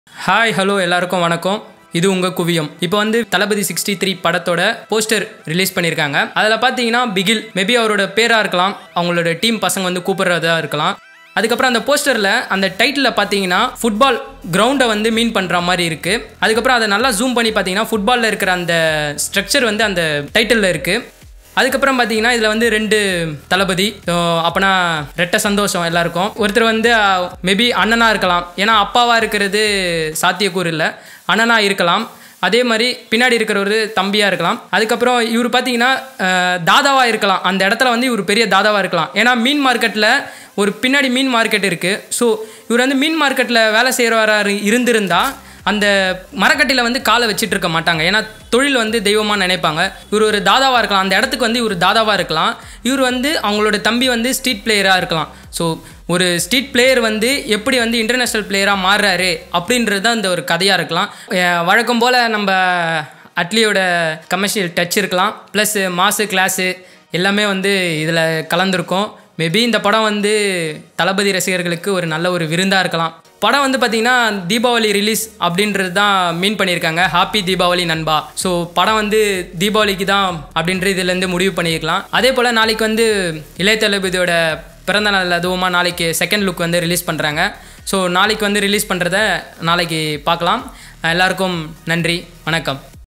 hi hello எல்லாருக்கும் வணக்கம் இது உங்கள் குவியம் இப்போ வந்து தளபதி சிக்ஸ்டி த்ரீ படத்தோட போஸ்டர் ரிலீஸ் பண்ணியிருக்காங்க அதில் பார்த்தீங்கன்னா பிகில் மேபி அவரோட பேராக இருக்கலாம் அவங்களோட டீம் பசங்க வந்து கூப்பிடுறதா இருக்கலாம் அதுக்கப்புறம் அந்த போஸ்டரில் அந்த டைட்டிலில் பார்த்தீங்கன்னா ஃபுட்பால் கிரவுண்டை வந்து மீன் பண்ணுற மாதிரி இருக்குது அதுக்கப்புறம் அதை நல்லா ஜூம் பண்ணி பார்த்தீங்கன்னா ஃபுட்பாலில் இருக்கிற அந்த ஸ்ட்ரக்சர் வந்து அந்த டைட்டிலில் இருக்குது அதுக்கப்புறம் பார்த்தீங்கன்னா இதில் வந்து ரெண்டு தளபதி அப்போனா ரெட்ட சந்தோஷம் எல்லாருக்கும் ஒருத்தர் வந்து மேபி அண்ணனாக இருக்கலாம் ஏன்னா அப்பாவாக இருக்கிறது சாத்தியக்கூறு இல்லை அண்ணனாக இருக்கலாம் அதே மாதிரி பின்னாடி இருக்கிறவர் தம்பியாக இருக்கலாம் அதுக்கப்புறம் இவர் பார்த்தீங்கன்னா தாதாவாக இருக்கலாம் அந்த இடத்துல வந்து இவர் பெரிய தாதாவாக இருக்கலாம் ஏன்னா மீன் மார்க்கெட்டில் ஒரு பின்னாடி மீன் மார்க்கெட் இருக்குது ஸோ இவர் வந்து மீன் மார்க்கெட்டில் வேலை செய்கிறவராக இருந்திருந்தா அந்த மரக்கட்டையில் வந்து காலை வச்சுட்டு இருக்க மாட்டாங்க ஏன்னா தொழில் வந்து தெய்வமாக நினைப்பாங்க இவர் ஒரு தாதாவாக இருக்கலாம் அந்த இடத்துக்கு வந்து இவர் தாதாவாக இருக்கலாம் இவர் வந்து அவங்களோட தம்பி வந்து ஸ்ட்ரீட் பிளேயராக இருக்கலாம் ஸோ ஒரு ஸ்ட்ரீட் பிளேயர் வந்து எப்படி வந்து இன்டர்நேஷ்னல் பிளேயராக மாறுறாரு அப்படின்றது தான் இந்த ஒரு கதையாக இருக்கலாம் அஹ் வழக்கம் போல் நம்ம அட்லியோட கமர்ஷியல் டச் இருக்கலாம் ப்ளஸ் மாசு கிளாஸு எல்லாமே வந்து இதில் கலந்துருக்கும் மேபி இந்த படம் வந்து தளபதி ரசிகர்களுக்கு ஒரு நல்ல ஒரு விருந்தாக இருக்கலாம் படம் வந்து பார்த்திங்கன்னா தீபாவளி ரிலீஸ் அப்படின்றது தான் மீன் பண்ணியிருக்காங்க ஹாப்பி தீபாவளி நண்பா ஸோ படம் வந்து தீபாவளிக்கு தான் அப்படின்ற இதுலேருந்து முடிவு பண்ணியிருக்கலாம் அதே போல் நாளைக்கு வந்து இளைய தளபதியோட பிறந்த நாள் அதுவுமா நாளைக்கு செகண்ட் லுக் வந்து ரிலீஸ் பண்ணுறாங்க ஸோ நாளைக்கு வந்து ரிலீஸ் பண்ணுறத நாளைக்கு பார்க்கலாம் எல்லாருக்கும் நன்றி வணக்கம்